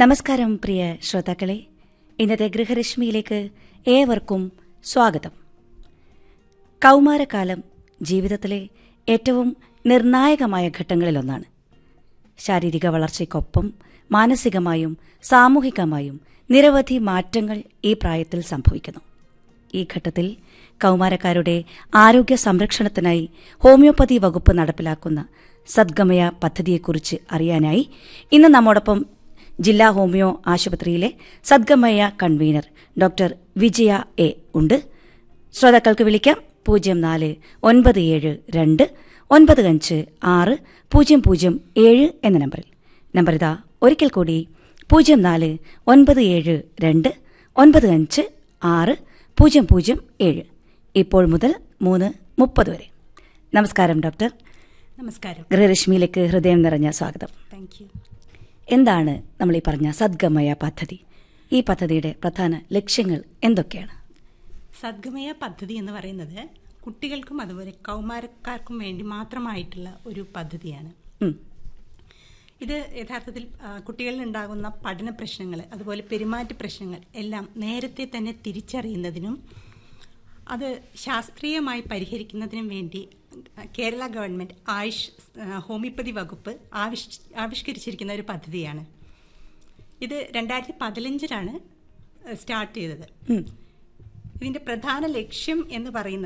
നമസ്കാരം പ്രിയ ശ്രോതാക്കളെ ഇന്നത്തെ ഗൃഹരശ്മിയിലേക്ക് ഏവർക്കും സ്വാഗതം കൗമാരകാലം ജീവിതത്തിലെ ഏറ്റവും നിർണായകമായ ഘട്ടങ്ങളിലൊന്നാണ് ശാരീരിക വളർച്ചയ്ക്കൊപ്പം മാനസികമായും സാമൂഹികമായും നിരവധി മാറ്റങ്ങൾ ഈ പ്രായത്തിൽ സംഭവിക്കുന്നു ഈ ഘട്ടത്തിൽ കൗമാരക്കാരുടെ ആരോഗ്യ സംരക്ഷണത്തിനായി ഹോമിയോപ്പതി വകുപ്പ് നടപ്പിലാക്കുന്ന സദ്ഗമയ പദ്ധതിയെക്കുറിച്ച് അറിയാനായി ഇന്ന് നമ്മോടൊപ്പം ജില്ലാ ഹോമിയോ ആശുപത്രിയിലെ Sadgamaya convener doctor Vijaya A ഉണ്ട് ശ്രോതാക്കൾക്ക് വിളിക്കാം പൂജ്യം നാല് ഒൻപത് ഏഴ് രണ്ട് ഒൻപത് അഞ്ച് ആറ് പൂജ്യം പൂജ്യം ഏഴ് എന്ന നമ്പറിൽ നമ്പർ ഇതാ ഒരിക്കൽ കൂടി പൂജ്യം നാല് ഒൻപത് ഏഴ് രണ്ട് ഒൻപത് അഞ്ച് ആറ് പൂജ്യം പൂജ്യം ഏഴ് ഇപ്പോൾ മുതൽ മൂന്ന് മുപ്പത് വരെ നമസ്കാരം ഡോക്ടർ നമസ്കാരം ഗൃഹരശ്മിയിലേക്ക് ഹൃദയം നിറഞ്ഞ സ്വാഗതം താങ്ക് യു എന്താണ് നമ്മൾ ഈ പറഞ്ഞ സദ്ഗമയ പദ്ധതി ഈ പദ്ധതിയുടെ പ്രധാന ലക്ഷ്യങ്ങൾ എന്തൊക്കെയാണ് സദ്ഗമയ പദ്ധതി എന്ന് പറയുന്നത് കുട്ടികൾക്കും അതുപോലെ കൗമാരക്കാർക്കും വേണ്ടി മാത്രമായിട്ടുള്ള ഒരു പദ്ധതിയാണ് ഉം, ഇത് യഥാർത്ഥത്തിൽ ആ, കുട്ടികളിൽ ഉണ്ടാകുന്ന പഠന പ്രശ്നങ്ങൾ അതുപോലെ പെരുമാറ്റ പ്രശ്നങ്ങൾ എല്ലാം നേരത്തെ തന്നെ തിരിച്ചറിയുന്നതിനും അത് ശാസ്ത്രീയമായി പരിഹരിക്കുന്നതിനും വേണ്ടി കേരള ഗവൺമെൻറ് ആയുഷ് ആ, ഹോമിയോപ്പതി വകുപ്പ് ആവിഷ് ആവിഷ്കരിച്ചിരിക്കുന്ന ഒരു പദ്ധതിയാണ് ഇത് രണ്ടായിരത്തി പതിനഞ്ചിലാണ് സ്റ്റാർട്ട് ചെയ്തത് ഉം, ഇതിന്റെ പ്രധാന ലക്ഷ്യം എന്ന് പറയുന്നത്